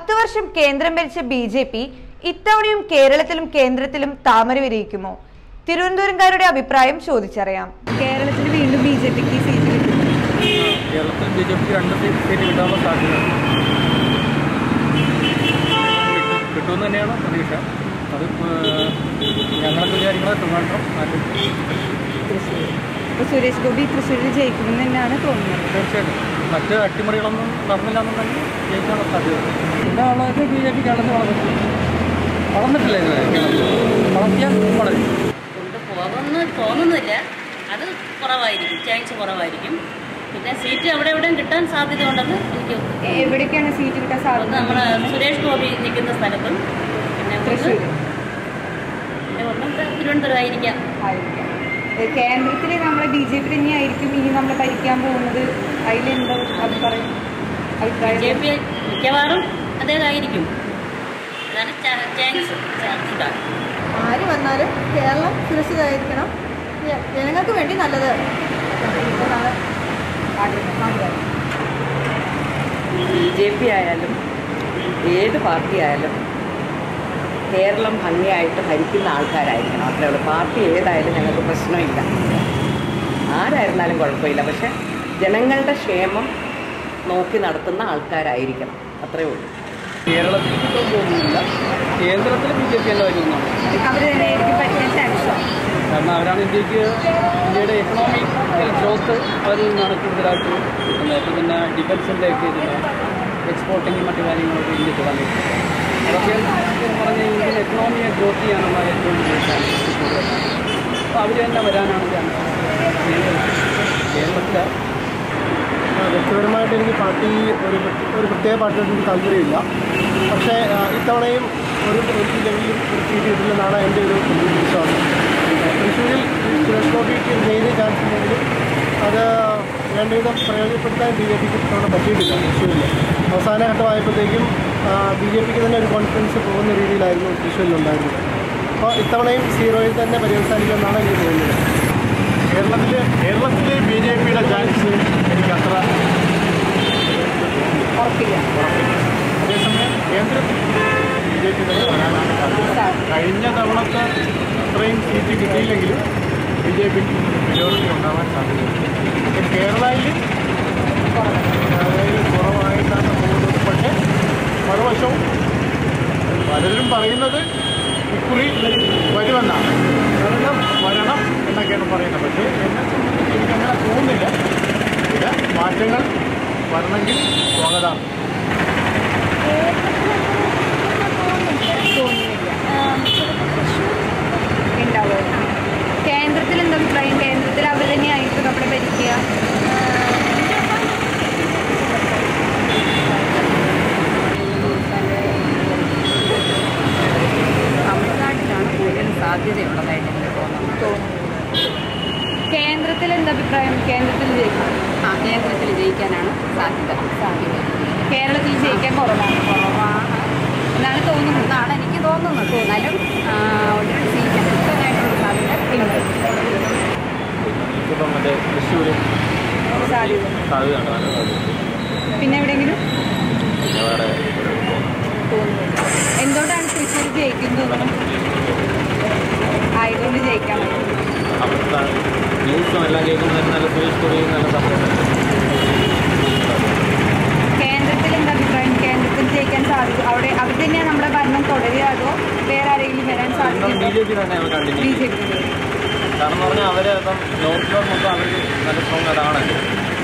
പത്ത് വർഷം കേന്ദ്രം ഭരിച്ച ബി ജെ പി ഇത്തവണയും കേരളത്തിലും കേന്ദ്രത്തിലും താമര വിരിയിക്കുമോ തിരുവനന്തപുരംകാരുടെ അഭിപ്രായം ചോദിച്ചറിയാം കേരളത്തിൽ വീണ്ടും ബി ജെ പിക്ക് സീറ്റ് കിട്ടും കേരളത്തിൽ ബി ജെ പിക്ക് രണ്ട് സീറ്റ് സീറ്റ് കിട്ടാനുള്ള സാധ്യത കിട്ടുമെന്ന് തന്നെയാണ് പ്രതീക്ഷ അത് ഏഹ്, ഞങ്ങളൊക്കെ വിചാരിക്കുന്നത് ട്രിവാൻഡ്രം ആൻഡ് ഇപ്പൊ സുരേഷ് ഗോപി തൃശ്ശൂരിൽ ജയിക്കുമെന്ന് തന്നെയാണ് തോന്നുന്നത് തീർച്ചയായിട്ടും മറ്റ് അട്ടിമറികളൊന്നും നടന്നില്ല എന്നുണ്ടെങ്കിൽ ജയിക്കാനുള്ള സാധ്യത എല്ലാ ആളൊക്കെ ബി ജെ പി കേരളത്തിൽ വളർന്നു വളർന്നിട്ടില്ല ഇതുവരെ കേരളത്തിൽ വളർത്തിയാൽ വളരും കൊണ്ടുപോകുമെന്ന് തോന്നുന്നില്ല അത് കുറവായിരിക്കും ചാൻസ് കുറവായിരിക്കും പിന്നെ സീറ്റ് അവിടെ എവിടെയും കിട്ടാൻ സാധ്യത ഉണ്ടെന്ന് എനിക്ക് എവിടേക്കാണ് സീറ്റ് കിട്ടാൻ ഒന്ന് സാധ്യത നമ്മുടെ സുരേഷ് ഗോപി നിൽക്കുന്ന സ്ഥലത്തും പിന്നെ ഒന്ന് തൃശ്ശൂർ പിന്നെ ഒന്നും തിരുവനന്തപുരം ആയിരിക്കാം ആയിരിക്കാം കേന്ദ്രത്തിൽ നമ്മുടെ ബി ജെ പി തന്നെയായിരിക്കും ഇനി നമ്മൾ ഭരിക്കാൻ പോകുന്നത് അതിലെന്തോ അഭിപ്രായം ബി അഭിപ്രായം ജെ പി മിക്കവാറും അതേതായിരിക്കും അതാണ് ചാൻസ് സാധ്യത ആര് വന്നാലും കേരളം സുരക്ഷിതമായിരിക്കണം ജ- ജനങ്ങൾക്ക് വേണ്ടി നല്ലത് എന്നാണ് ആഗ്രഹം ആഗ്രഹം ബി ജെ പി ആയാലും ഏത് പാർട്ടി ആയാലും കേരളം ഭംഗിയായിട്ട് ഭരിക്കുന്ന ആൾക്കാരായിരിക്കണം അത്രേ ഉള്ളൂ പാർട്ടി ഏതായാലും ഞങ്ങൾക്ക് പ്രശ്നമില്ല ആരായിരുന്നാലും കുഴപ്പമില്ല പക്ഷെ ജനങ്ങളുടെ ക്ഷേമം നോക്കി നടത്തുന്ന ആൾക്കാരായിരിക്കണം അത്രേ ഉള്ളൂ കേരളത്തിൽ കിട്ടും തോന്നുന്നില്ല കേന്ദ്രത്തിൽ ബി ജെ പി തന്നെ വരുന്നതാണ് അവർ തന്നെയായിരിക്കും പറ്റാൻ ചാൻസ് കാരണം അവരാണ് ഇന്ത്യക്ക് ഇന്ത്യയുടെ എക്കണോമിക് ഗ്രോത്ത് അവരിൽ നിന്നാണ് കൂടുതലായിട്ട് കിട്ടുന്നത് അപ്പോൾ പിന്നെ ഡിഫൻസിൻ്റെ ഒക്കെ ഇതിന് എക്സ്പോർട്ടിങ്ങും മറ്റു കാര്യങ്ങളൊക്കെ ഇന്ത്യക്ക് വന്നിട്ടുണ്ട് അതൊക്കെ എന്ന് പറഞ്ഞാൽ ഇന്ത്യൻ എക്കണോമിയെ ഗ്രോത്ത് ചെയ്യാനുള്ള ഏറ്റവും വലിയ ചാൻസ് കൂടുതലാണ് അപ്പോൾ അവർ തന്നെ വരാനാണ് ചാൻസ് കേരളത്തിൽ ആ, വ്യക്തിപരമായിട്ട് എനിക്ക് പാർട്ടി ഒരു പ്ര- ഒരു പ്രത്യേക പാർട്ടിയോട് എനിക്ക് താല്പര്യമില്ല പക്ഷേ ആ, ഇത്തവണയും ഒരു ഒരു ജില്ലകളിലും ഒരു സീറ്റ് കിട്ടില്ലെന്നാണ് എൻ്റെ ഒരു വിശ്വാസം തൃശ്ശൂരിൽ സുരേഷ് ഗോപിക്ക് നേരിയ ചാൻസ് ഉണ്ടെങ്കിലും അത് വേണ്ടവിധം പ്രയോജനപ്പെടുത്താൻ ബി ജെ പിക്ക് ഇത്തവണ പറ്റിയിട്ടില്ല തൃശ്ശൂരിൽ അവസാന ഘട്ടമായപ്പോഴത്തേക്കും ബി ജെ പിക്ക് തന്നെ ഒരു കോൺഫിഡൻസ് പോകുന്ന രീതിയിലായിരുന്നു തൃശ്ശൂരിലുണ്ടായിരുന്നത് അപ്പോൾ ഇത്തവണയും സീറോയിൽ തന്നെ പര്യവസാനിക്കുമെന്നാണ് എനിക്ക് തോന്നുന്നത് കേരളത്തിൽ കേരളത്തിൽ ബി ജെ പിയുടെ ചാൻസ് എനിക്ക് അത്ര ഉറപ്പില്ല അതേസമയം കേന്ദ്രത്തിൽ ബി ജെ പി തന്നെ വരാനാണ് സാധ്യത കഴിഞ്ഞ തവണത്തെ അത്രയും സീറ്റ് കിട്ടിയില്ലെങ്കിലും ബി ജെ പിക്ക് മെജോറിറ്റി ഉണ്ടാവാൻ സാധ്യതയുണ്ട് പക്ഷേ കേരളയിൽ അതായത് കുറവായിട്ടാണ് പോകുന്നത് പക്ഷേ മറുവശവും പലരും പറയുന്നത് ഇക്കുറി വരുമെന്നാണ് വരണം വരണം എന്നൊക്കെയാണ് പറയുന്നത് പക്ഷേ എന്നെ സംബന്ധിച്ച് എനിക്കങ്ങനെ തോന്നുന്നില്ല ചില മാറ്റങ്ങൾ വരണമെങ്കിൽ സ്വാഗതമാണ് ഉണ്ടാവുമോ കേന്ദ്രത്തിൽ എന്താ അഭിപ്രായം കേന്ദ്രത്തിൽ അവർ തന്നെയായിരിക്കും നമ്മുടെ ഭരിക്കുക തമിഴ്നാട്ടിലാണ് കൂടുതൽ സാധ്യതയുള്ളതായിട്ട് എനിക്ക് തോന്നുന്നത് കേന്ദ്രത്തിൽ എന്താ അഭിപ്രായം കേന്ദ്രത്തിൽ ജയിക്കും ആ കേന്ദ്രത്തിൽ ജയിക്കാനാണ് സാധ്യത സാധ്യത കേരളത്തിൽ ജയിക്കാൻ കുറവാണ് കുറവാണ് എന്നാണ് തോന്നുന്നത് എന്നാണ് എനിക്ക് തോന്നുന്നത് എന്നാലും ആ, ഒരു സീറ്റ് കിട്ടാനായിട്ടുള്ള സാധ്യത ഉണ്ട് ഇപ്പം മറ്റേ തൃശ്ശൂർ സാധ്യത സാധ്യതയുണ്ട് നല്ല സാധ്യത പിന്നെ എവിടെയെങ്കിലും പിന്നെ വേറെ തോന്നുന്നു എന്തുകൊണ്ടാണ് തൃശ്ശൂർ ജയിക്കുന്നത് ആയതുകൊണ്ട് ജയിക്കാൻ പറ്റും അവിടുത്തെ ന്യൂസും എല്ലാം കേൾക്കുമ്പോൾ നല്ല സുരേഷ് ഗോപി നല്ല സപ്പോർട്ട് കേന്ദ്രത്തിൽ എന്താ അഭിപ്രായം കേന്ദ്രത്തിൽ ജയിക്കാൻ സാധിക്കും അവിടെ അവർ തന്നെയാണ് നമ്മുടെ ഭരണം തുടരുക അതോ വേറെ ആരെങ്കിലും വരാൻ ബി സാധ്യത ജെ പി തന്നെ നമ്മൾ ബി കണ്ടിന്യൂ ജെ പി കാരണം എന്ന് പറഞ്ഞാൽ അവർ ഇപ്പം നോർത്തിലോട്ട് മൊത്തം അവർ നല്ല സ്ട്രോങ് അതാണ്